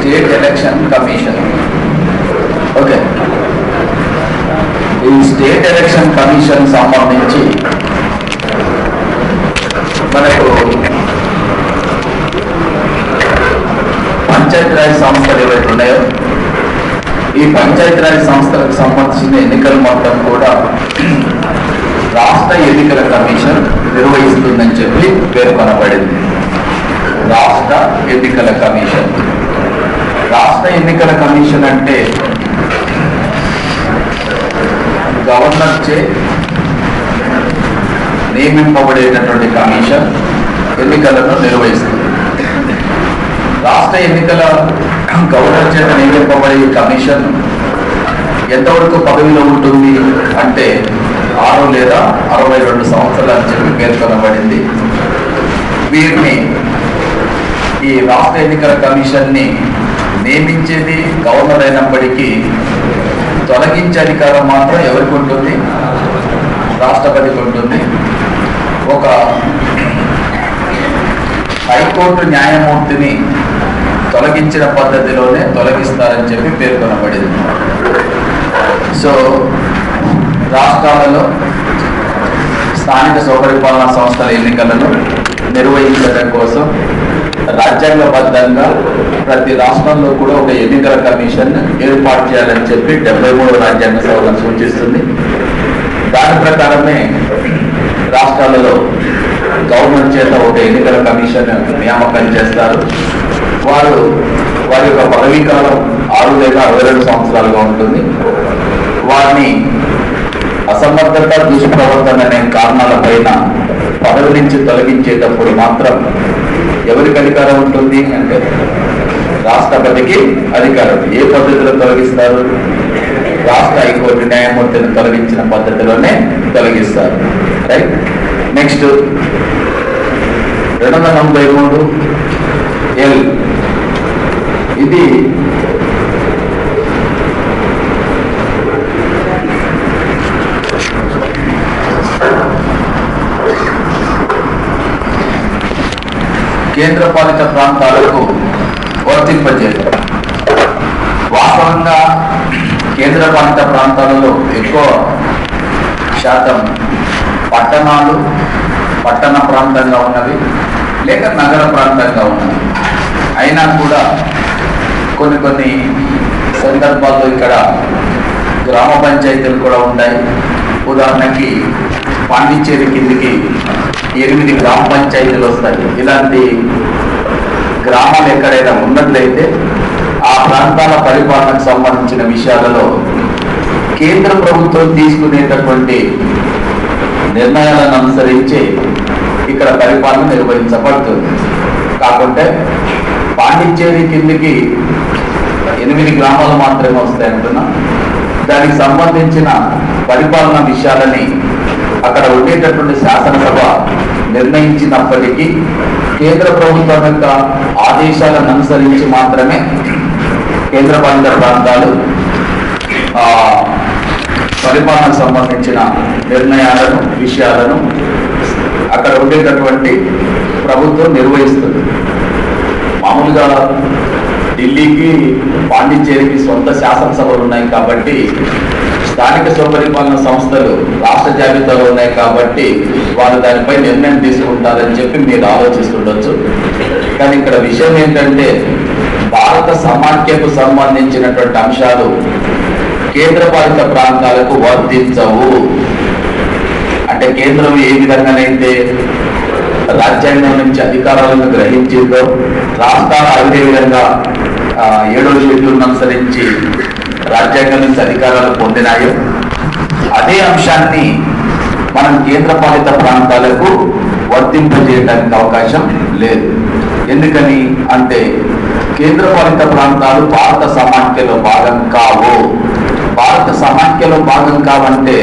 State election commission okay ఈ state election commission సంబంధించి మనకు పంచాయతీరాజ్ సంస్థలు ఏవైతే ఉన్నాయో ఈ పంచాయతీరాజ్ సంస్థలకు సంబంధించిన ఎన్నికలు మొత్తం కూడా రాష్ట్ర ఎన్నికల కమిషన్ నిర్వహిస్తుందని చెప్పి పేర్కొనబడింది రాష్ట్ర ఎన్నికల కమిషన్ రాష్ట్ర ఎన్నికల కమిషన్ అంటే గవర్నర్ చే నియమింపబడేటటువంటి కమిషన్ ఎన్నికలను నిర్వహిస్తుంది రాష్ట్ర ఎన్నికల గవర్నర్ చేత నియమింపబడే ఈ కమిషన్ ఎంతవరకు పదవిలో ఉంటుంది అంటే ఆరు లేదా అరవై రెండు సంవత్సరాలు అని చెప్పి పేర్కొనబడింది వీరిని ఈ రాష్ట్ర ఎన్నికల కమిషన్ని నియమించేది గవర్నర్ అయినప్పటికీ తొలగించే అధికారం మాత్రం ఎవరికి ఉంటుంది రాష్ట్రపతికి ఉంటుంది ఒక హైకోర్టు న్యాయమూర్తిని తొలగించిన పద్ధతిలోనే తొలగిస్తారని చెప్పి పేర్కొనబడింది సో రాష్ట్రాలలో స్థానిక స్వపరిపాలనా సంస్థల ఎన్నికలను నిర్వహించడం కోసం రాజ్యాంగబద్ధంగా ప్రతి రాష్ట్రంలో కూడా ఒక ఎన్నికల కమిషన్ ఏర్పాటు చేయాలని చెప్పి డెబ్బై మూడు రాజ్యాంగ సభలను సూచిస్తుంది దాని ప్రకారమే రాష్ట్రాలలో గవర్నమెంట్ చేత ఒక ఎన్నికల కమిషన్ నియామకం చేస్తారు వారు వారి యొక్క పదవీ కాలం ఆరు లేదా అరవై రెండు సంవత్సరాలుగా ఉంటుంది వారిని అసమర్థత దుష్ప్రవర్తన అనే కారణాలపైన పదవి నుంచి తొలగించేటప్పుడు మాత్రం ఎవరికి అధికారం ఉంటుంది అంటే రాష్ట్రపతికి అధికారం ఏ పద్ధతిలో తొలగిస్తారు రాష్ట్ర హైకోర్టు న్యాయమూర్తిని తొలగించిన పద్ధతిలోనే తొలగిస్తారు రైట్ నెక్స్ట్ రెండు వందల నలభై మూడు ఎల్ ఇది కేంద్రపాలిత ప్రాంతాలకు వర్తింపజేయడం వాస్తవంగా కేంద్రపాలిత ప్రాంతాలలో ఎక్కువ శాతం పట్టణాలు పట్టణ ప్రాంతంగా ఉన్నవి లేక నగర ప్రాంతంగా ఉన్నవి అయినా కూడా కొన్ని కొన్ని సందర్భాల్లో ఇక్కడ గ్రామ పంచాయతీలు కూడా ఉంటాయి ఉదాహరణకి పాండిచ్చేరి కిందికి ఎనిమిది గ్రామ పంచాయతీలు వస్తాయి ఇలాంటి గ్రామాలు ఎక్కడైనా ఉన్నట్లయితే ఆ ప్రాంతాల పరిపాలనకు సంబంధించిన విషయాలలో కేంద్ర ప్రభుత్వం తీసుకునేటటువంటి నిర్ణయాలను అనుసరించి ఇక్కడ పరిపాలన నిర్వహించబడుతుంది కాకుంటే పాండిచ్చేరి కిందికి ఎనిమిది గ్రామాలు మాత్రమే వస్తాయి అంటున్నా దానికి సంబంధించిన పరిపాలన విషయాలని అక్కడ ఉండేటటువంటి శాసనసభ నిర్ణయించినప్పటికీ కేంద్ర ప్రభుత్వం యొక్క ఆదేశాలను అనుసరించి మాత్రమే కేంద్రపాలిత ప్రాంతాలు ఆ, పరిపాలనకు సంబంధించిన నిర్ణయాలను విషయాలను అక్కడ ఉండేటటువంటి ప్రభుత్వం నిర్వహిస్తుంది మామూలుగా ఢిల్లీకి పాండిచ్చేరికి సొంత శాసనసభలు ఉన్నాయి కాబట్టి స్థానిక స్వపరిపాలన సంస్థలు రాష్ట్ర జాబితాలో ఉన్నాయి కాబట్టి వారు దానిపై నిర్ణయం తీసుకుంటారని చెప్పి మీరు ఆలోచిస్తుండొచ్చు కానీ ఇక్కడ విషయం ఏంటంటే భారత సమాఖ్యకు సంబంధించినటువంటి అంశాలు కేంద్రపాలిత ప్రాంతాలకు వర్తించవు అంటే కేంద్రం ఏ విధంగానైతే రాజ్యాంగం నుంచి అధికారాలను గ్రహించిందో రాష్ట్రాలు అదే విధంగా ఆ, ఏడో షెడ్యూల్ అనుసరించి రాజ్యాంగం నుంచి అధికారాలు పొందినాయో అదే అంశాన్ని మనం కేంద్రపాలిత ప్రాంతాలకు వర్తింపజేయడానికి అవకాశం లేదు ఎందుకని అంటే కేంద్రపాలిత ప్రాంతాలు భారత సమాఖ్యలో భాగం కావు భారత సమాఖ్యలో భాగం కావంటే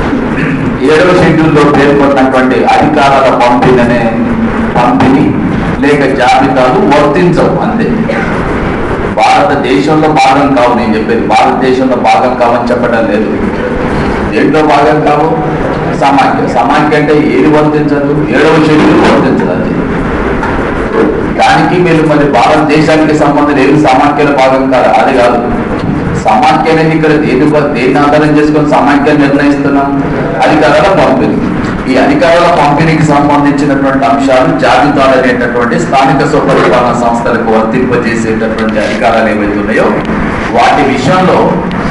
ఏడవ షెడ్యూల్లో పేర్కొన్నటువంటి అధికారాల పంపిణీనే పంపిణీ లేక జాబితాలు వర్తించవు అంతే భారతదేశంలో భాగం కావు నేను చెప్పేది భారతదేశంలో భాగం కావని చెప్పడం లేదు దేంట్లో భాగం కావు సమాఖ్య సమాఖ్య అంటే ఏది వర్తించదు ఏడవ షెడ్యూల్ వర్తించదు అది దానికి మీరు మరి భారతదేశానికి సంబంధం ఏమి సమాఖ్యల భాగం కాదు అది కాదు సమాఖ్య అనేది ఇక్కడ దేని దేని ఆధారం చేసుకొని సమాఖ్య నిర్ణయిస్తున్నాం అధికారాల పంపిణీ ఈ అధికారాల పంపిణీకి సంబంధించినటువంటి అంశాలు జాబితాలు అనేటటువంటి స్థానిక స్వపరిపాలన సంస్థలకు వర్తింపజేసేటటువంటి అధికారాలు ఏవైతే ఉన్నాయో వాటి విషయంలో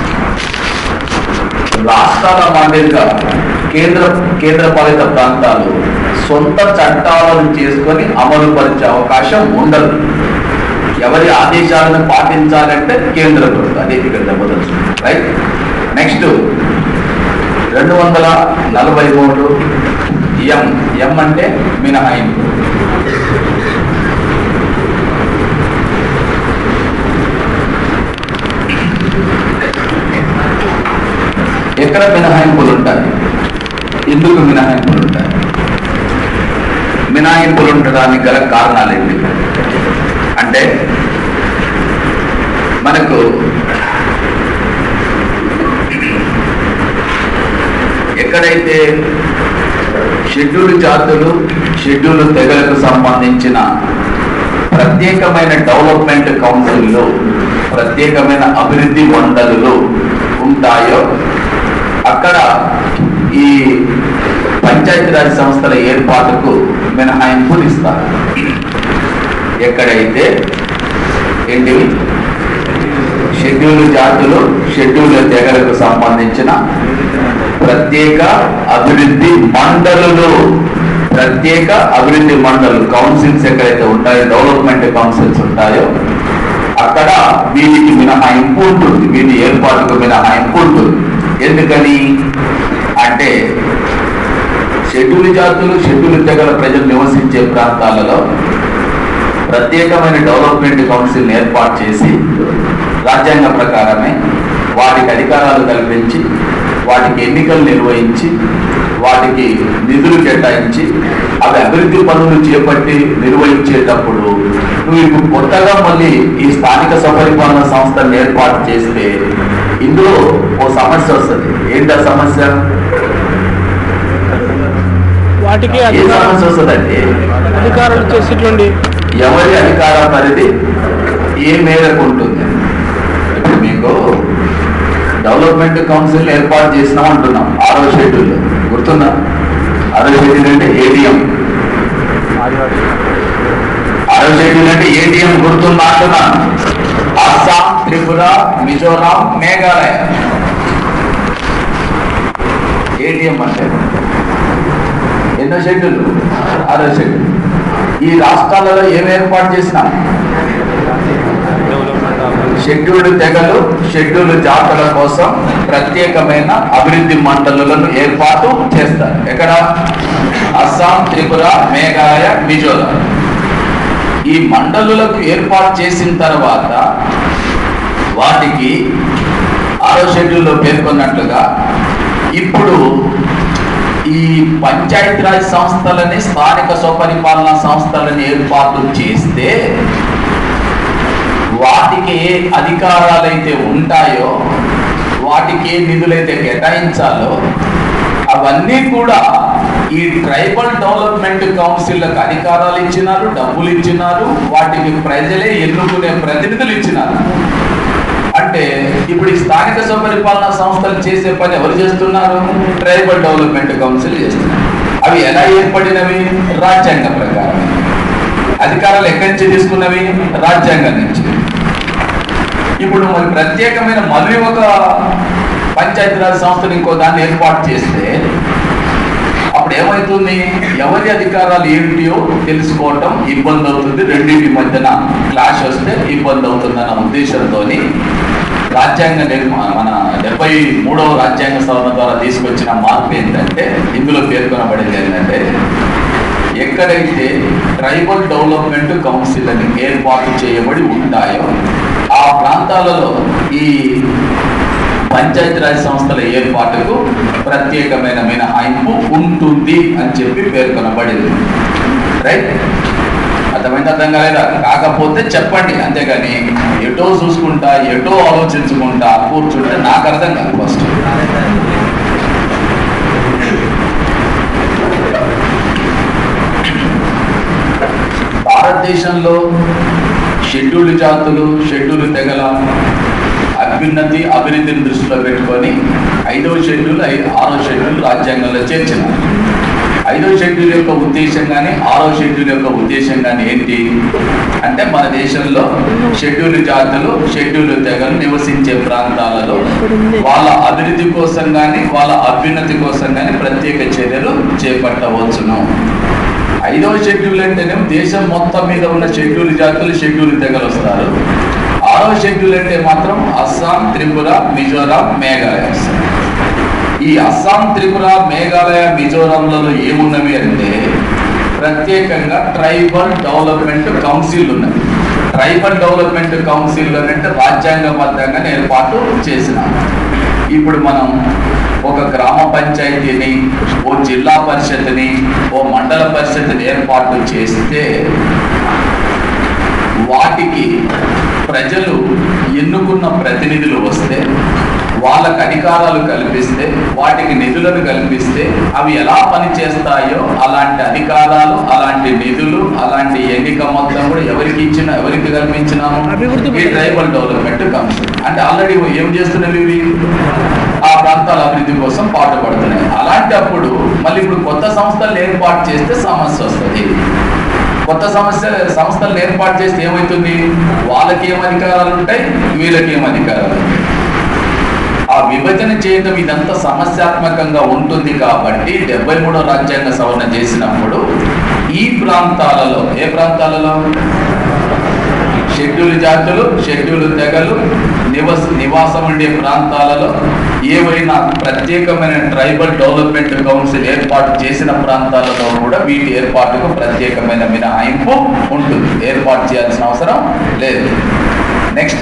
రాష్ట్రాల మాదిరిగా కేంద్ర కేంద్రపాలిత ప్రాంతాలు సొంత చట్టాలను చేసుకొని అమలు పరిచే అవకాశం ఉండదు ఎవరి ఆదేశాలను పాటించాలంటే కేంద్ర ప్రభుత్వం అదే ఇక్కడ దెబ్బతచ్చు రైట్ నెక్స్ట్ రెండు వందల నలభై మూడు ఎం ఎం అంటే మినహాయింపు ఎక్కడ మినహాయింపులు ఉంటాయి ఎందుకు మినహాయింపులు ఉంటాయి మినహాయింపులు ఉండడానికి గల కారణాలు ఏంటి అంటే మనకు ఎక్కడైతే షెడ్యూల్ జాతులు షెడ్యూల్ తెగలకు సంబంధించిన ప్రత్యేకమైన డెవలప్మెంట్ కౌన్సిల్లో ప్రత్యేకమైన అభివృద్ధి మండలులు ఉంటాయో అక్కడ ఈ పంచాయతీరాజ్ సంస్థల ఏర్పాటుకు మినహాయింపులు ఇస్తారు ఎక్కడైతే ఏంటివి షెడ్యూల్ జాతులు షెడ్యూల్ తెగలకు సంబంధించిన ప్రత్యేక అభివృద్ధి మండలులు ప్రత్యేక అభివృద్ధి మండలు కౌన్సిల్స్ ఎక్కడైతే ఉంటాయో డెవలప్మెంట్ కౌన్సిల్స్ ఉంటాయో అక్కడ వీటికి మినహాయింపు ఉంటుంది వీటి ఏర్పాటుకు మినహాయింపు ఉంటుంది ఎందుకని అంటే షెడ్యూల్ జాతులు షెడ్యూల్ తెగల ప్రజలు నివసించే ప్రాంతాలలో ప్రత్యేకమైన డెవలప్మెంట్ కౌన్సిల్ ఏర్పాటు చేసి రాజ్యాంగ ప్రకారమే వాటికి అధికారాలు కల్పించి వాటికి ఎన్నికలు నిర్వహించి వాటికి నిధులు కేటాయించి అవి అభివృద్ధి పనులు చేపట్టి నిర్వహించేటప్పుడు నువ్వు ఇప్పుడు కొత్తగా మళ్ళీ ఈ స్థానిక స్వపరిపాలన సంస్థను ఏర్పాటు చేస్తే ఇందులో ఓ సమస్య వస్తుంది ఏంటి ఆ సమస్య వాటికి ఏ అధికారం సమస్య వస్తుందంటే అధికారులు చేసేటువంటి ఎవరి అధికార పరిధి ఏ మేరకు ఉంటుంది ఇప్పుడు మీకు డెవలప్మెంట్ కౌన్సిల్ ఏర్పాటు చేసినాం అంటున్నాం ఆరో షెడ్యూల్ గుర్తుందా ఆరో షెడ్యూల్ అంటే ఏటీఎం ఆరో షెడ్యూల్ అంటే ఏటీఎం గుర్తుందా అంటున్నాను అస్సాం త్రిపుర మిజోరాం మేఘాలయ ఏటీఎం అంటే ఎన్నో షెడ్యూల్ ఆరో షెడ్యూల్ ఈ రాష్ట్రాలలో ఏం ఏర్పాటు చేసినాం షెడ్యూల్డ్ తెగలు షెడ్యూల్డ్ జాతుల కోసం ప్రత్యేకమైన అభివృద్ధి మండలులను ఏర్పాటు చేస్తారు ఎక్కడ అస్సాం త్రిపుర మేఘాలయ మిజోరాం ఈ మండలులకు ఏర్పాటు చేసిన తర్వాత వాటికి ఆరో షెడ్యూల్లో పేర్కొన్నట్లుగా ఇప్పుడు ఈ పంచాయతీరాజ్ సంస్థలని స్థానిక స్వపరిపాలన సంస్థలని ఏర్పాటు చేస్తే వాటికి ఏ అధికారాలైతే ఉంటాయో వాటికి ఏ నిధులైతే కేటాయించాలో అవన్నీ కూడా ఈ ట్రైబల్ డెవలప్మెంట్ కౌన్సిల్లకు అధికారాలు ఇచ్చినారు డబ్బులు ఇచ్చినారు వాటికి ప్రజలే ఎన్నుకునే ప్రతినిధులు ఇచ్చినారు అంటే ఇప్పుడు ఈ స్థానిక స్వపరిపాలన సంస్థలు చేసే పని ఎవరు చేస్తున్నారు ట్రైబల్ డెవలప్మెంట్ కౌన్సిల్ చేస్తున్నారు అవి ఎలా ఏర్పడినవి రాజ్యాంగ ప్రకారం అధికారాలు ఎక్కడి నుంచి తీసుకున్నవి రాజ్యాంగం నుంచి ఇప్పుడు మరి ప్రత్యేకమైన మరి ఒక పంచాయతీరాజ్ సంస్థను ఇంకో దాన్ని ఏర్పాటు చేస్తే అప్పుడు ఏమవుతుంది ఎవరి అధికారాలు ఏమిటియో తెలుసుకోవటం ఇబ్బంది అవుతుంది రెండింటి మధ్యన క్లాష్ వస్తే ఇబ్బంది అవుతుందన్న ఉద్దేశంతో రాజ్యాంగ నిర్మా మన డెబ్బై మూడవ రాజ్యాంగ సవరణ ద్వారా తీసుకొచ్చిన మార్పు ఏంటంటే ఇందులో పేర్కొనబడింది ఏంటంటే ఎక్కడైతే ట్రైబల్ డెవలప్మెంట్ కౌన్సిల్ అని ఏర్పాటు చేయబడి ఉంటాయో ఆ ప్రాంతాలలో ఈ పంచాయతీరాజ్ సంస్థల ఏర్పాటుకు ప్రత్యేకమైన మినహాయింపు ఉంటుంది అని చెప్పి పేర్కొనబడింది రైట్ అర్థమైంది అర్థం కాలేదా కాకపోతే చెప్పండి అంతేగాని ఎటో చూసుకుంటా ఎటో ఆలోచించుకుంటా కూర్చుంటే నాకు అర్థం కాదు ఫస్ట్ భారతదేశంలో షెడ్యూల్డ్ జాతులు షెడ్యూల్డ్ తెగల అభ్యున్నతి అభివృద్ధిని దృష్టిలో పెట్టుకొని ఐదవ షెడ్యూల్ ఐ- ఆరో షెడ్యూల్ రాజ్యాంగంలో చేర్చిన ఐదవ షెడ్యూల్ యొక్క ఉద్దేశం కానీ ఆరో షెడ్యూల్ యొక్క ఉద్దేశం కానీ ఏంటి అంటే మన దేశంలో షెడ్యూల్ జాతులు షెడ్యూల్ తెగలు నివసించే ప్రాంతాలలో వాళ్ళ అభివృద్ధి కోసం కానీ వాళ్ళ అభ్యున్నతి కోసం కానీ ప్రత్యేక చర్యలు చేపట్టవచ్చును ఐదవ షెడ్యూల్ అంటేనే దేశం మొత్తం మీద ఉన్న షెడ్యూల్ జాతులు షెడ్యూల్ తెగలు వస్తారు ఆరవ షెడ్యూల్ అంటే మాత్రం అస్సాం త్రిపుర మిజోరాం మేఘాలయ వస్తారు. ఈ అస్సాం త్రిపుర మేఘాలయ మిజోరాంలలో ఏమున్నవి అంటే ప్రత్యేకంగా ట్రైబల్ డెవలప్మెంట్ కౌన్సిల్ ఉన్నది ట్రైబల్ డెవలప్మెంట్ కౌన్సిల్ అంటే రాజ్యాంగబద్ధంగా ఏర్పాటు చేసిన ఇప్పుడు మనం ఒక గ్రామ పంచాయతీని ఓ జిల్లా పరిషత్ని ఓ మండల పరిషత్ని ఏర్పాటు చేస్తే వాటికి ప్రజలు ఎన్నుకున్న ప్రతినిధులు వస్తే వాళ్ళకు అధికారాలు కల్పిస్తే వాటికి నిధులను కల్పిస్తే అవి ఎలా పనిచేస్తాయో అలాంటి అధికారాలు అలాంటి నిధులు అలాంటి ఎన్నిక మొత్తం కూడా ఎవరికి ఇచ్చిన ఎవరికి కల్పించినాము అభివృద్ధి ఈ ట్రైబల్ డెవలప్మెంట్ కౌన్సిల్ అంటే ఆల్రెడీ ఏం చేస్తున్నవి ఇవి ఆ ప్రాంతాల అభివృద్ధి కోసం పాటుపడుతున్నాయి అలాంటప్పుడు మళ్ళీ ఇప్పుడు కొత్త సంస్థలు ఏర్పాటు చేస్తే సమస్య వస్తుంది కొత్త సమస్య సంస్థలు ఏర్పాటు చేస్తే ఏమవుతుంది వాళ్ళకి ఏం అధికారాలు ఉంటాయి వీళ్ళకి ఏం అధికారాలు ఉంటాయి ఆ విభజన చేయడం ఇదంతా సమస్యాత్మకంగా ఉంటుంది కాబట్టి డెబ్బై మూడో రాజ్యాంగ సవరణ చేసినప్పుడు ఈ ప్రాంతాలలో ఏ ప్రాంతాలలో షెడ్యూల్ జాతులు షెడ్యూల్ తెగలు నివస నివాసం ఉండే ప్రాంతాలలో ఏవైనా ప్రత్యేకమైన ట్రైబల్ డెవలప్మెంట్ కౌన్సిల్ ఏర్పాటు చేసిన ప్రాంతాలలో కూడా వీటి ఏర్పాటుకు ప్రత్యేకమైన మినహాయింపు ఉంటుంది ఏర్పాటు చేయాల్సిన అవసరం లేదు నెక్స్ట్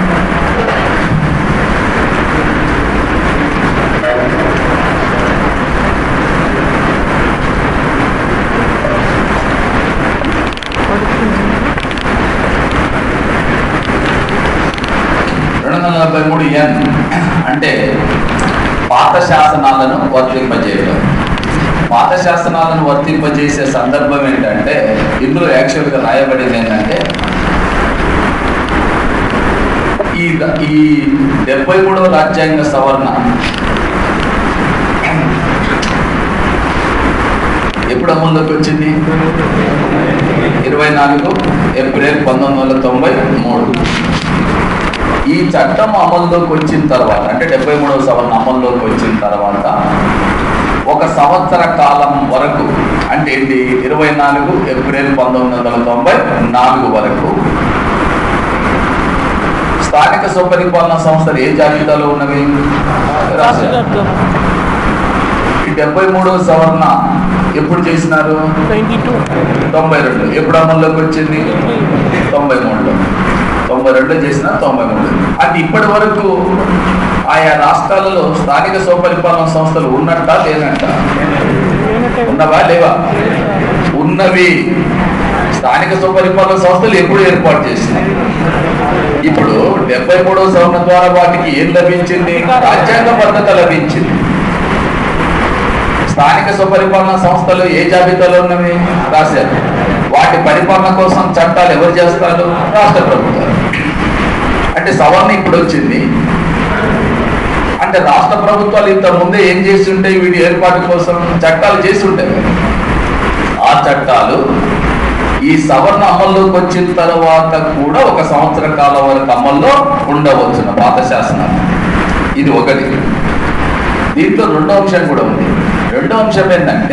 రెండు వందల నలభై మూడు ఎన్ అంటే పాత శాసనాలను వర్తింపజేయడం పాత శాసనాలను వర్తింపజేసే సందర్భం ఏంటంటే ఇందులో యాక్చువల్గా రాయబడింది ఏంటంటే ఈ ఈ డెబ్బై మూడవ రాజ్యాంగ సవరణ ఎప్పుడు అమల్లోకి వచ్చింది ఇరవై నాలుగు ఏప్రిల్ పంతొమ్మిది వందల తొంభై మూడు ఈ చట్టం అమల్లోకి వచ్చిన తర్వాత అంటే డెబ్బై మూడవ సవరణ అమల్లోకి వచ్చిన తర్వాత ఒక సంవత్సర కాలం వరకు అంటే ఏంటి ఇరవై నాలుగు ఏప్రిల్ పంతొమ్మిది వందల తొంభై నాలుగు వరకు స్థానిక స్వపరిపాలన సంస్థలు ఏ జాబితాలో ఉన్నవి రాశారు ఈ డెబ్బై మూడవ సవరణ ఎప్పుడు చేసినారు నైన్టీ టూ తొంభై రెండు ఎప్పుడు అమల్లోకి వచ్చింది తొంభై మూడులో తొంభై రెండు చేసిన తొంభై మూడు అంటే ఇప్పటి వరకు ఆయా రాష్ట్రాలలో స్థానిక స్వపరిపాలన సంస్థలు ఉన్నట్టా లేనట్ట ఉన్నవా లేవా ఉన్నవి స్థానిక స్వపరిపాలన సంస్థలు ఎప్పుడు ఏర్పాటు చేసినాయి ఇప్పుడు డెబ్బై మూడవ సవరణ ద్వారా వాటికి ఏం లభించింది రాజ్యాంగ భద్రత లభించింది స్థానిక స్వపరిపాలన సంస్థలు ఏ జాబితాలో ఉన్నవి రాశారు వాటి పరిపాలన కోసం చట్టాలు ఎవరు చేస్తారు రాష్ట్ర ప్రభుత్వాలు అంటే సవరణ ఇప్పుడు వచ్చింది అంటే రాష్ట్ర ప్రభుత్వాలు ఇంత ముందే ఏం చేసి ఉంటాయి వీటి ఏర్పాటు కోసం చట్టాలు చేసి ఉంటాయి ఆ చట్టాలు ఈ సవరణ అమల్లోకి వచ్చిన తర్వాత కూడా ఒక సంవత్సర కాలం వరకు అమల్లో ఉండవచ్చును పాత శాసనాలు ఇది ఒకటి దీంట్లో రెండో అంశం కూడా ఉంది రెండో అంశం ఏంటంటే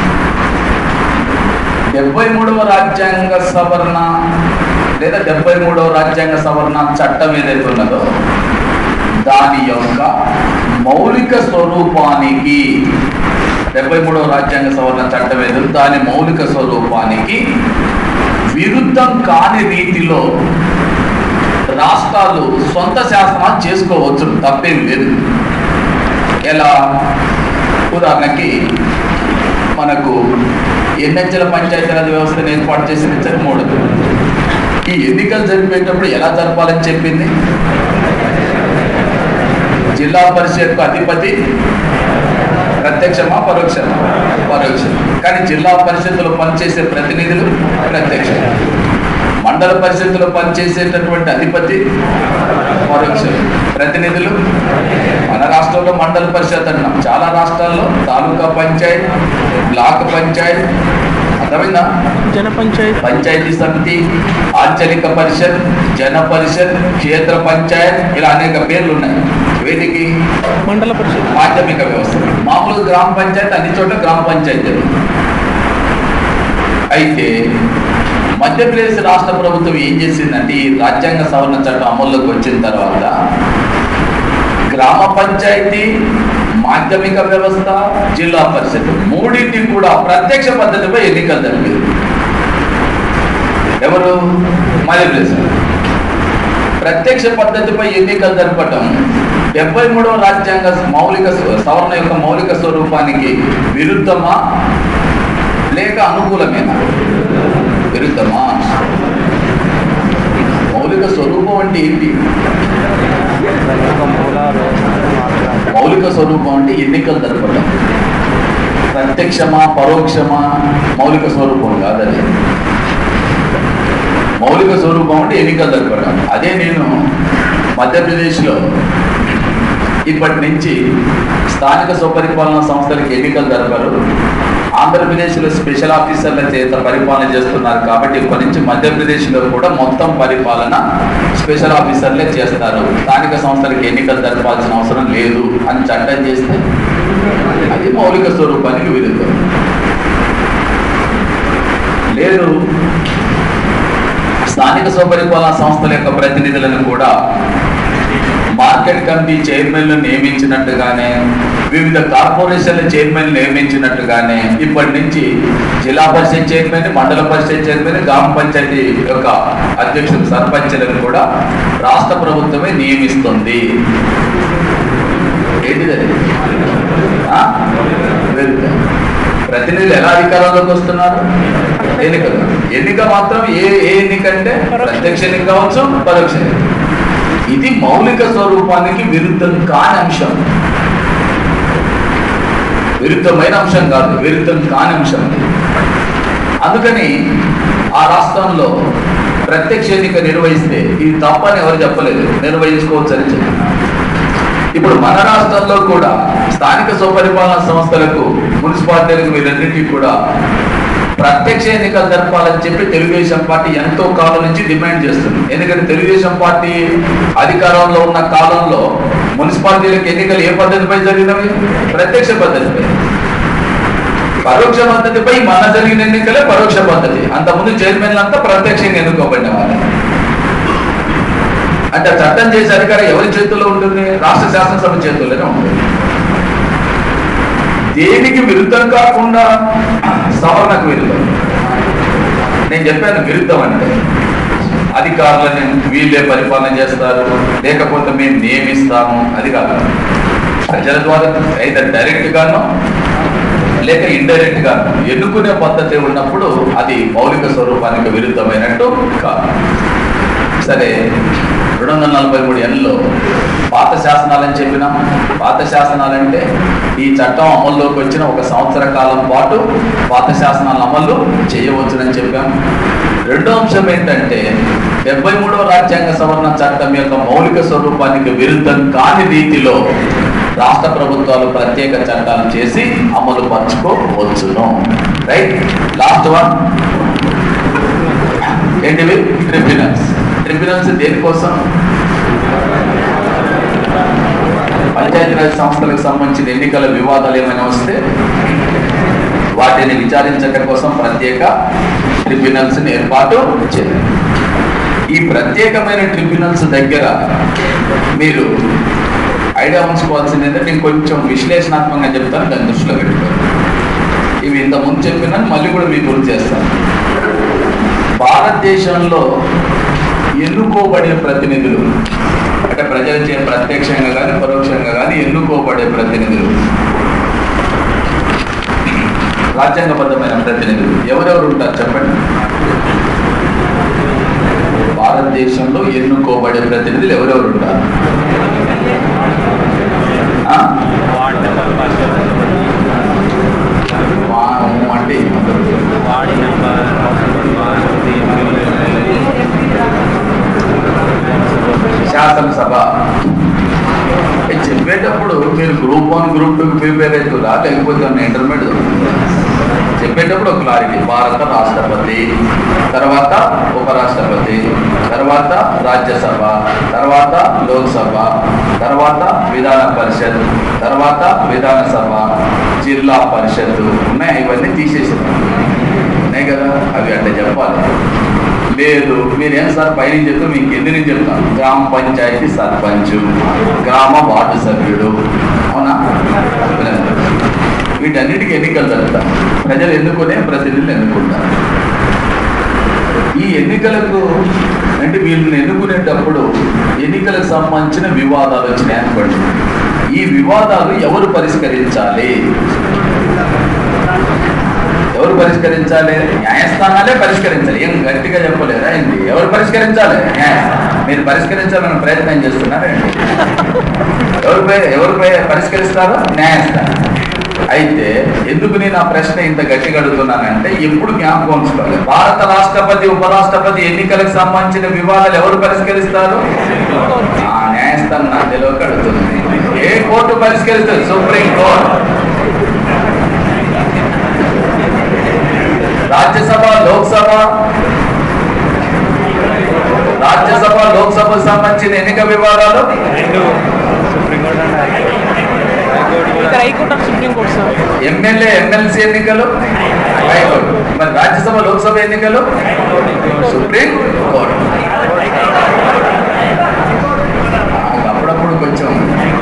డెబ్బై మూడవ రాజ్యాంగ సవరణ లేదా డెబ్బై మూడవ రాజ్యాంగ సవరణ చట్టం ఏదైతే ఉన్నదో దాని యొక్క మౌలిక స్వరూపానికి డెబ్బై మూడవ రాజ్యాంగ సవరణ చట్టం ఏదో దాని మౌలిక స్వరూపానికి విరుద్ధం కాని రీతిలో రాష్ట్రాలు సొంత శాసనాలు చేసుకోవచ్చు తప్పేం లేదు ఎలా ఉదాహరణకి మనకు ఎన్నించల పంచాయతీరాజ్ వ్యవస్థను ఏర్పాటు చేసిన ఇచ్చారు మూడు ఈ ఎన్నికలు జరిపేటప్పుడు ఎలా జరపాలని చెప్పింది జిల్లా పరిషత్కు అధిపతి ప్రత్యక్షమా పరోక్షమా పరోక్షం కానీ జిల్లా పరిషత్తులో పనిచేసే ప్రతినిధులు ప్రత్యక్షం మండల పరిషత్తులో పనిచేసేటటువంటి అధిపతి పరోక్షం ప్రతినిధులు మన రాష్ట్రంలో మండల పరిషత్ అన్నాం చాలా రాష్ట్రాల్లో తాలూకా పంచాయత్ బ్లాక్ పంచాయత్ అర్థమైందా జన పంచాయత్ పంచాయతీ సమితి ఆంచలిక పరిషత్ జన పరిషత్ క్షేత్ర పంచాయత్ ఇలా అనేక పేర్లు ఉన్నాయి వీటికి మండల పరిషత్ మాధ్యమిక వ్యవస్థ మామూలు గ్రామ పంచాయతీ అన్ని చోట్ల గ్రామ పంచాయతీ అయితే మధ్యప్రదేశ్ రాష్ట్ర ప్రభుత్వం ఏం చేసిందంటే ఈ రాజ్యాంగ సవరణ చట్టం అమల్లోకి వచ్చిన తర్వాత గ్రామ పంచాయతీ మాధ్యమిక వ్యవస్థ జిల్లా పరిషత్ మూడింటికి కూడా ప్రత్యక్ష పద్ధతిపై ఎన్నికలు జరిగింది ఎవరు మధ్యప్రదేశ్ ప్రత్యక్ష పద్ధతిపై ఎన్నికలు జరపటం డెబ్బై మూడవ రాజ్యాంగ మౌలిక సవరణ యొక్క మౌలిక స్వరూపానికి విరుద్ధమా లేక అనుకూలమేనా విరుద్ధమా మౌలిక స్వరూపం అంటే ఏంటి మౌలిక స్వరూపం అంటే ఎన్నికలు జరపడం ప్రత్యక్షమా పరోక్షమా మౌలిక స్వరూపం కాదది మౌలిక స్వరూపం అంటే ఎన్నికలు జరపడం అదే నేను మధ్యప్రదేశ్లో ఇప్పటి నుంచి స్థానిక స్వపరిపాలన సంస్థలకు ఎన్నికలు జరపరు ఆంధ్రప్రదేశ్లో స్పెషల్ ఆఫీసర్ల చేత పరిపాలన చేస్తున్నారు కాబట్టి ఇప్పటి నుంచి మధ్యప్రదేశ్లో కూడా మొత్తం పరిపాలన స్పెషల్ ఆఫీసర్లే చేస్తారు స్థానిక సంస్థలకు ఎన్నికలు జరపాల్సిన అవసరం లేదు అని చట్టం చేస్తే అది మౌలిక స్వరూపానికి విరుద్ధం లేదు స్థానిక స్వపరిపాలన సంస్థల యొక్క ప్రతినిధులను కూడా మార్కెట్ కమిటీ చైర్మన్లు నియమించినట్టుగానే వివిధ కార్పొరేషన్ల చైర్మన్ నియమించినట్టుగానే ఇప్పటి నుంచి జిల్లా పరిషత్ చైర్మన్ మండల పరిషత్ చైర్మన్ గ్రామ పంచాయతీ యొక్క అధ్యక్షులు సర్పంచ్లను కూడా రాష్ట్ర ప్రభుత్వమే నియమిస్తుంది ఏంటిది అది? ఆ? విరుద్ధ. ప్రతినిధులు ఎలా అధికారంలోకి వస్తున్నారు ఎన్నికలు ఎన్నిక మాత్రం ఏ ఏ ఎన్నిక అంటే ప్రత్యక్ష ఎన్నిక కావచ్చు పరోక్ష ఎన్నిక ఇది మౌలిక స్వరూపానికి విరుద్ధం కాని అంశం విరుద్ధమైన అంశం కాదు విరుద్ధం కాని అంశం ఇది. అందుకని ఆ రాష్ట్రంలో ప్రత్యక్ష ఎన్నిక నిర్వహిస్తే ఇది తప్పని ఎవరు చెప్పలేదు నిర్వహించుకోవచ్చు అని చెప్పారు ఇప్పుడు మన రాష్ట్రంలో కూడా స్థానిక స్వపరిపాలన సంస్థలకు మున్సిపాలిటీలకు వీరన్నింటికి కూడా ప్రత్యక్ష ఎన్నికలు జరపాలని చెప్పి తెలుగుదేశం పార్టీ ఎంతో కాలం నుంచి డిమాండ్ చేస్తుంది ఎందుకంటే తెలుగుదేశం పార్టీ అధికారంలో ఉన్న కాలంలో మున్సిపాలిటీలకు ఎన్నికలు ఏ పద్ధతిపై జరిగినవి ప్రత్యక్ష పద్ధతిపై పరోక్ష పద్ధతిపై మన జరిగిన ఎన్నికలే పరోక్ష పద్ధతి అంతకుముందు చైర్మన్లు అంతా ప్రత్యక్షంగా ఎన్నుకోబడిన వాళ్ళు అంటే ఆ చట్టం చేసే అధికారం ఎవరి చేతుల్లో ఉంటుంది రాష్ట్ర శాసనసభ చేతుల్లోనే ఉంటుంది దేనికి విరుద్ధం కాకుండా సవరణకు విరుద్ధం నేను చెప్పాను విరుద్ధం అంటే అధికారులని వీళ్ళే పరిపాలన చేస్తారు లేకపోతే మేము నియమిస్తాము అది కాదు ప్రజల ద్వారా అయితే డైరెక్ట్ గానో లేక ఇండైరెక్ట్ గా ఎన్నుకునే పద్ధతి ఉన్నప్పుడు అది మౌలిక స్వరూపానికి విరుద్ధమైనట్టు కాదు సరే రెండు వందల నలభై మూడు ఏళ్ళలో పాత శాసనాలని చెప్పినాం పాత శాసనాలంటే ఈ చట్టం అమల్లోకి వచ్చిన ఒక సంవత్సర కాలం పాటు పాత శాసనాలను అమలు చేయవచ్చునని చెప్పాం రెండో అంశం ఏంటంటే డెబ్బై మూడవ రాజ్యాంగ సవరణ చట్టం యొక్క మౌలిక స్వరూపానికి విరుద్ధం కాని రీతిలో రాష్ట్ర ప్రభుత్వాలు ప్రత్యేక చట్టాలు చేసి అమలు పరచుకోవచ్చును రైట్ లాస్ట్ వన్ ఏంటివి ట్రిబ్యునల్స్ ట్రిబ్యునల్స్ దేనికోసం పంచాయతీరాజ్ సంస్థలకు సంబంధించిన ఎన్నికల వివాదాలు ఏమైనా వస్తే వాటిని విచారించడం కోసం ప్రత్యేక ట్రిబ్యునల్స్ ఏర్పాటు చేయాలి ఈ ప్రత్యేకమైన ట్రిబ్యునల్స్ దగ్గర మీరు ఐడియా ఉంచుకోవాల్సింది ఏంటంటే నేను కొంచెం విశ్లేషణాత్మకంగా చెప్తాను దాన్ని దృష్టిలో పెట్టుకోండి ఇవి ఇంత ముందు చెప్పినాను మళ్ళీ కూడా మీకు గుర్తు చేస్తాను భారతదేశంలో ఎన్నుకోబడే ప్రతినిధులు అంటే ప్రజలచే ప్రత్యక్షంగా కానీ పరోక్షంగా కానీ ఎన్నుకోబడే ప్రతినిధులు రాజ్యాంగబద్ధమైన ప్రతినిధులు ఎవరెవరు ఉంటారు చెప్పండి భారతదేశంలో ఎన్నుకోబడే ప్రతినిధులు ఎవరెవరు ఉంటారు ఆ? శాసనసభ ఇది చెప్పేటప్పుడు మీరు గ్రూప్ వన్ గ్రూప్ టూకి ప్రిపేర్ అవుతుందా లేకపోతే ఇంటర్మీడియట్ చెప్పేటప్పుడు ఒక క్లారిటీ భారత రాష్ట్రపతి తర్వాత ఉపరాష్ట్రపతి తర్వాత రాజ్యసభ తర్వాత లోక్సభ తర్వాత విధాన పరిషత్ తర్వాత విధానసభ జిల్లా పరిషత్ ఉన్నాయి ఇవన్నీ తీసేసారు ఉన్నాయి కదా అవి అంటే చెప్పాలి లేదు మీరేం సార్ పైన చెప్తే మీకు కింది నుంచి చెప్తాను గ్రామ పంచాయతీ సర్పంచ్ గ్రామ వార్డు సభ్యుడు అవునా వీటన్నిటికీ ఎన్నికలు జరుగుతాయి ప్రజలు ఎన్నుకునే ప్రతినిధులు ఎన్నుకుంటారు ఈ ఎన్నికలకు అంటే వీళ్ళని ఎన్నుకునేటప్పుడు ఎన్నికలకు సంబంధించిన వివాదాలు వచ్చినాయి అనుకోండి ఈ వివాదాలు ఎవరు పరిష్కరించాలి ఎవరు పరిష్కరించాలి న్యాయస్థానాలే పరిష్కరించాలి ఏం గట్టిగా చెప్పలేరా ఏంటి ఎవరు పరిష్కరించాలి న్యాయస్థానం మీరు పరిష్కరించాలని ప్రయత్నం చేస్తున్నారండి ఎవరు పై- ఎవరు పై- పరిష్కరిస్తారు న్యాయస్థానం అయితే ఎందుకు నేను ఆ ప్రశ్న ఇంత గట్టిగా అడుగుతున్నానంటే ఎప్పుడు జ్ఞాపకం ఉంచుకోవాలి భారత రాష్ట్రపతి ఉపరాష్ట్రపతి ఎన్నికలకు సంబంధించిన వివాదాలు ఎవరు పరిష్కరిస్తారు ఆ న్యాయస్థానం నా తెలియక అడుగుతుంది ఏ కోర్టు పరిష్కరిస్తుంది సుప్రీం కోర్టు రాజ్యసభ లోక్సభ రాజ్యసభ లోక్సభకు సంబంధించిన ఎన్నిక వివాదాలు ఇక్కడ హైకోర్టు అంటే సుప్రీంకోర్టు సార్ ఎమ్మెల్యే ఎమ్మెల్సీ ఎన్నికలు హైకోర్టు మరి రాజ్యసభ లోక్సభ ఎన్నికలు సుప్రీం కోర్టు నాకు అప్పుడప్పుడు కొంచెం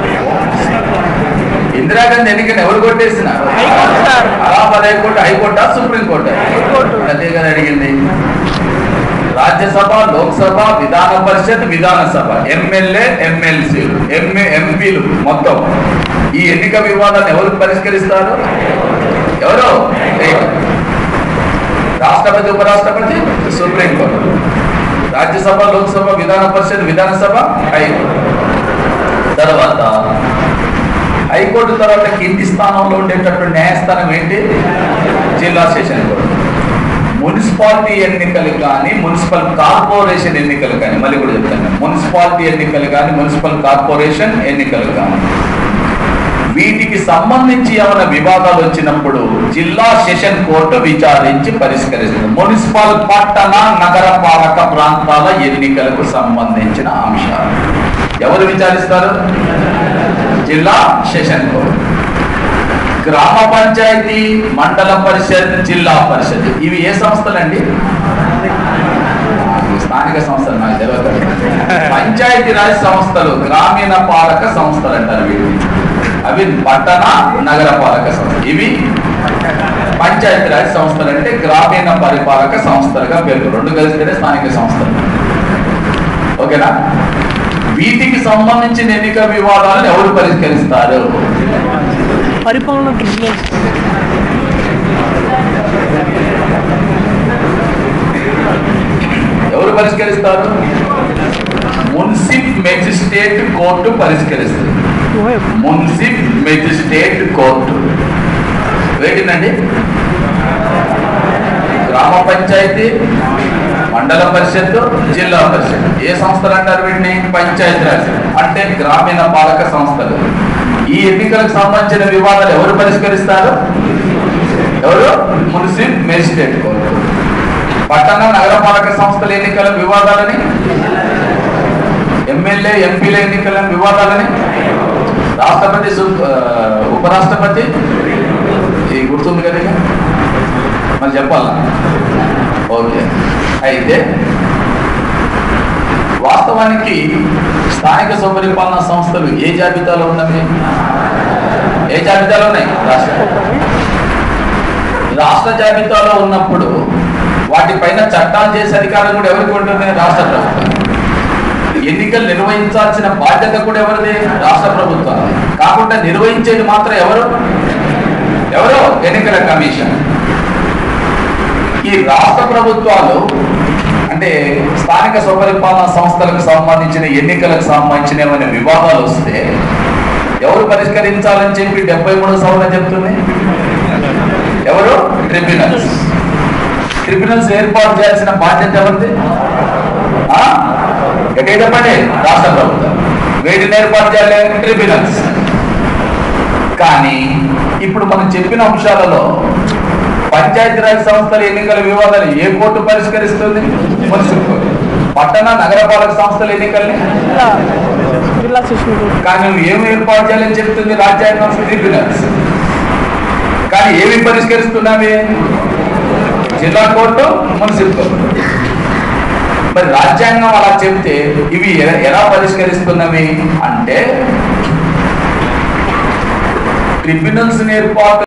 ఇందిరాగాంధీ ఎన్నికలు ఎవరు కొట్టేసినారు హైకోర్టు సార్. అలహాబాద్ హైకోర్టు హైకోర్టా సుప్రీం కోర్టు హైకోర్టు. అదే కదా అడిగింది Rajya Sabha Lok Sabha Vidhan Parishad Vidhan Sabha MLA MLC MA ఎంపీలు మొత్తం ఈ ఎన్నిక వివాదాన్ని ఎవరు పరిష్కరిస్తారు ఎవరు ఏ. రాష్ట్రపతి ఉపరాష్ట్రపతి supreme court Rajya Sabha Lok Sabha Vidhan Parishad Vidhan Sabha high court తర్వాత హైకోర్టు తర్వాత కింది స్థానంలో ఉండేటటువంటి న్యాయస్థానం ఏంటి జిల్లా సెషన్ కోర్టు మున్సిపాలిటీ ఎన్నికలు కానీ మున్సిపల్ కార్పొరేషన్ ఎన్నికలు కానీ మళ్ళీ కూడా చెప్తాను మున్సిపాలిటీ ఎన్నికలు కానీ మున్సిపల్ కార్పొరేషన్ ఎన్నికలు కానీ వీటికి సంబంధించి ఏమైనా వివాదాలు వచ్చినప్పుడు జిల్లా సెషన్ కోర్టు విచారించి పరిష్కరిస్తుంది మున్సిపల్ పట్టణ నగర పాలక ప్రాంతాల ఎన్నికలకు సంబంధించిన అంశాలు ఎవరు విచారిస్తారు జిల్లా సెషన్ కోర్టు గ్రామ పంచాయతీ మండల పరిషత్ జిల్లా పరిషత్ ఇవి ఏ సంస్థలండి ఇవి స్థానిక సంస్థలు నాకు తెలియదు పంచాయతీ రాజ్ సంస్థలు గ్రామీణ పాలక సంస్థలు అంటారు వీటిని అవి పట్టణ నగర పాలక సంస్థ ఇవి పంచాయతీ రాజ్ సంస్థలు అంటే గ్రామీణ పరిపాలక సంస్థలుగా పేరు రెండు కలిస్తేనే స్థానిక సంస్థలు ఓకేనా వీటికి సంబంధించిన ఎన్నిక వివాదాలను ఎవరు పరిష్కరిస్తారు పరిపాలన ట్రిబ్యునల్స్ ఎవరు పరిష్కరిస్తారు మున్సిప్ మెజిస్ట్రేట్ కోర్టు పరిష్కరిస్తుంది మున్సిప్ మెజిస్ట్రేట్ కోర్టు వేటినండి గ్రామ పంచాయతీ మండల పరిషత్ జిల్లా పరిషత్ ఏ సంస్థలు అంటారు వీటిని పంచాయతీ రాజ్ అంటే గ్రామీణ పాలక సంస్థలు ఈ ఎన్నికలకు సంబంధించిన వివాదాలు ఎవరు పరిష్కరిస్తారు ఎవరు మున్సిప్ మెజిస్ట్రేట్ కోర్టు పట్టణ నగర పాలక సంస్థల ఎన్నికల వివాదాలని ఎమ్మెల్యే ఎంపీల ఎన్నికల వివాదాలని రాష్ట్రపతి సు- ఆ, ఉపరాష్ట్రపతి ఈ గుర్తుంది కదా ఇక? మరి చెప్పాలా ఓకే అయితే వాస్తవానికి స్థానిక స్వపరిపాలన సంస్థలు ఏ జాబితాలో ఉన్నవి ఏ జాబితాలో ఉన్నాయి రాష్ట్ర రాష్ట్ర జాబితాలో ఉన్నప్పుడు వాటిపైన చట్టాలు చేసే అధికారం కూడా ఎవరికి ఉంటుంది రాష్ట్ర ప్రభుత్వం ఎన్నికలు నిర్వహించాల్సిన బాధ్యత కూడా ఎవరిది రాష్ట్ర ప్రభుత్వం కాకుండా నిర్వహించేది మాత్రం ఎవరు ఎవరు ఎన్నికల కమిషన్ ఈ రాష్ట్ర ప్రభుత్వాలు అంటే స్థానిక స్వపరిపాలన సంస్థలకు సంబంధించిన ఎన్నికలకు సంబంధించిన ఏమైనా వివాదాలు వస్తే ఎవరు పరిష్కరించాలని చెప్పి డెబ్బై మూడు సవరణ చెప్తుంది ఎవరు ట్రిబ్యునల్స్ ట్రిబ్యునల్స్ ఏర్పాటు చేయాల్సిన బాధ్యత ఎవరిది ఆ? గట్టిగా చెప్పండి రాష్ట్ర ప్రభుత్వం ట్రిబ్యునల్స్ కానీ ఇప్పుడు మనం చెప్పిన అంశాలలో పంచాయతీరాజ్ సంస్థల ఎన్నికల వివాదాలు ఏ కోర్టు పరిష్కరిస్తుంది మున్సిపల్ కోర్టు పట్టణ నగరపాలక సంస్థల ఎన్నికల్ని జిల్లా జిల్లా సెషన్ కోర్టు కానీ నువ్వు ఏమి ఏర్పాటు చేయాలని చెప్తుంది రాజ్యాంగం ట్రిబ్యునల్స్ కానీ ఏమి పరిష్కరిస్తున్నావి జిల్లా కోర్టు మున్సిపల్ కోర్టు మరి రాజ్యాంగం అలా చెప్తే ఇవి ఎ- ఎలా పరిష్కరిస్తున్నవి అంటే ట్రిబ్యునల్స్ ఏర్పాటు